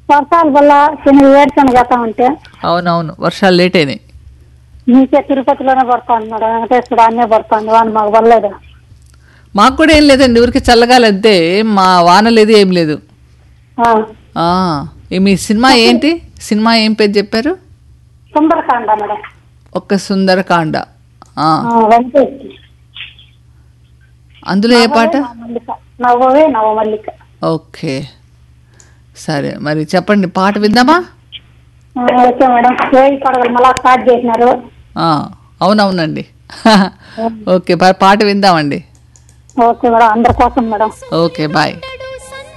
వర్షాల వల్ల చిన్న ఏడ్చను గత ఉంటే అవునవును వర్షాలు లేట్ అయినాయి నీకే తిరుపతిలోనే పడుతుంది మేడం వెంకటేశ్వరుడు అన్నే పడుతుంది వాన మాకు పడలేదు మాకు కూడా ఏం లేదండి ఊరికి చల్లగాలంతే మా వాన లేదు ఏం లేదు ఆ, ఆ, ఈ మీ సినిమా ఏంటి సినిమా ఏం పేరు చెప్పారు సుందరకాండ మేడం ఒక్క సుందరకాండ ఆ, ఆ, వెంకటేశ్వరుడు అందులో ఏ పాట మల్లిక నవ్వవే నవ మల్లిక ఓకే సరే మరి చెప్పండి పాట విందామా ఆ, ఓకే మేడం వేయి పడగలు మళ్ళా స్టార్ట్ చేసినారు ఆ, అవునవునండి ఓకే పా- పాట విందామండి ఓకే మేడం అందరి కోసం మేడం ఓకే బాయ్